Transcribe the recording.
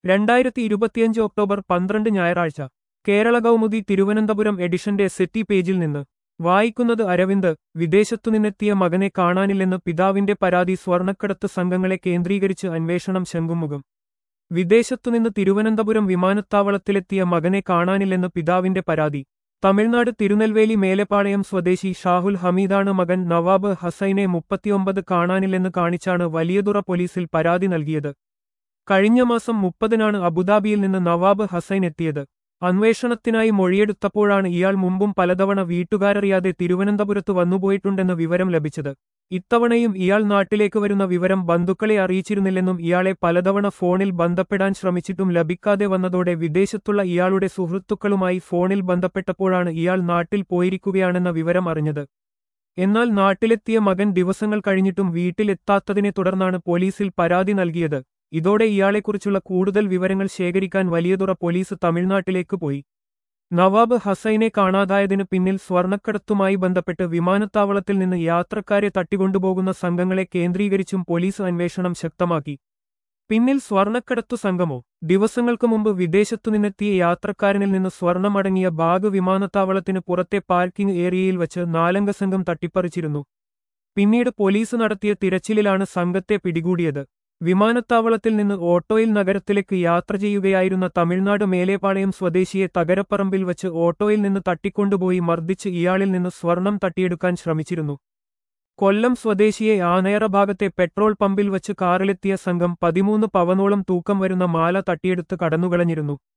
രണ്ടായിരത്തി ഇരുപത്തിയഞ്ച് ഒക്ടോബർ പന്ത്രണ്ട് ഞായറാഴ്ച കേരള കൗമുദി തിരുവനന്തപുരം എഡിഷന്റെ സെറ്റി പേജിൽ നിന്ന് വായിക്കുന്നത് അരവിന്ദ് വിദേശത്തുനിന്നെത്തിയ മകനെ കാണാനില്ലെന്ന് പിതാവിന്റെ പരാതി സ്വർണ്ണക്കടത്ത് സംഘങ്ങളെ കേന്ദ്രീകരിച്ച് അന്വേഷണം ശംഖുമുഖം വിദേശത്തുനിന്ന് തിരുവനന്തപുരം വിമാനത്താവളത്തിലെത്തിയ മകനെ കാണാനില്ലെന്ന് പിതാവിന്റെ പരാതി തമിഴ്നാട് തിരുനെൽവേലി മേലെപ്പാളയം സ്വദേശി ഷാഹുൽ ഹമീദാണ് മകൻ നവാബ് ഹസൈനെ മുപ്പത്തിയൊമ്പത് കാണാനില്ലെന്ന് കാണിച്ചാണ് വലിയതുറ പോലീസിൽ പരാതി നൽകിയത് കഴിഞ്ഞ മാസം മുപ്പതിനാണ് അബുദാബിയിൽ നിന്ന് നവാബ് ഹസൈൻ എത്തിയത് അന്വേഷണത്തിനായി മൊഴിയെടുത്തപ്പോഴാണ് ഇയാൾ മുമ്പും പലതവണ വീട്ടുകാരറിയാതെ തിരുവനന്തപുരത്ത് വന്നുപോയിട്ടുണ്ടെന്ന് വിവരം ലഭിച്ചത് ഇത്തവണയും ഇയാൾ നാട്ടിലേക്ക് വരുന്ന വിവരം ബന്ധുക്കളെ അറിയിച്ചിരുന്നില്ലെന്നും ഇയാളെ പലതവണ ഫോണിൽ ബന്ധപ്പെടാൻ ശ്രമിച്ചിട്ടും ലഭിക്കാതെ വന്നതോടെ വിദേശത്തുള്ള ഇയാളുടെ സുഹൃത്തുക്കളുമായി ഫോണിൽ ബന്ധപ്പെട്ടപ്പോഴാണ് ഇയാൾ നാട്ടിൽ പോയിരിക്കുകയാണെന്ന വിവരം അറിഞ്ഞത് എന്നാൽ നാട്ടിലെത്തിയ മകൻ ദിവസങ്ങൾ കഴിഞ്ഞിട്ടും വീട്ടിലെത്താത്തതിനെ തുടർന്നാണ് പോലീസിൽ പരാതി നൽകിയത് ഇതോടെ ഇയാളെക്കുറിച്ചുള്ള കൂടുതൽ വിവരങ്ങൾ ശേഖരിക്കാൻ വലിയതുറ പോലീസ് തമിഴ്നാട്ടിലേക്ക് പോയി നവാബ് ഹസൈനെ കാണാതായതിനു പിന്നിൽ സ്വർണ്ണക്കടത്തുമായി ബന്ധപ്പെട്ട് വിമാനത്താവളത്തിൽ നിന്ന് യാത്രക്കാരെ തട്ടിക്കൊണ്ടുപോകുന്ന സംഘങ്ങളെ കേന്ദ്രീകരിച്ചും പോലീസ് അന്വേഷണം ശക്തമാക്കി പിന്നിൽ സ്വർണ്ണക്കടത്തു സംഘമോ ദിവസങ്ങൾക്ക് മുമ്പ് വിദേശത്തുനിന്നെത്തിയ യാത്രക്കാരനിൽ നിന്ന് സ്വർണമടങ്ങിയ ബാഗ് വിമാനത്താവളത്തിന് പുറത്തെ പാർക്കിംഗ് ഏരിയയിൽ വച്ച് നാലംഗ സംഘം തട്ടിപ്പറിച്ചിരുന്നു പിന്നീട് പോലീസ് നടത്തിയ തിരച്ചിലിലാണ് സംഘത്തെ പിടികൂടിയത് വിമാനത്താവളത്തിൽ നിന്ന് ഓട്ടോയിൽ നഗരത്തിലേക്ക് യാത്ര ചെയ്യുകയായിരുന്ന തമിഴ്നാട് മേലേപ്പാളയം സ്വദേശിയെ തകരപ്പറമ്പിൽ വച്ച് ഓട്ടോയിൽ നിന്ന് തട്ടിക്കൊണ്ടുപോയി മർദ്ദിച്ച് ഇയാളിൽ നിന്ന് സ്വർണം തട്ടിയെടുക്കാൻ ശ്രമിച്ചിരുന്നു കൊല്ലം സ്വദേശിയെ ആനയറ ഭാഗത്തെ പെട്രോൾ പമ്പിൽ വച്ച് കാറിലെത്തിയ സംഘം പതിമൂന്ന് പവനോളം തൂക്കം വരുന്ന മാല തട്ടിയെടുത്ത് കടന്നുകളഞ്ഞിരുന്നു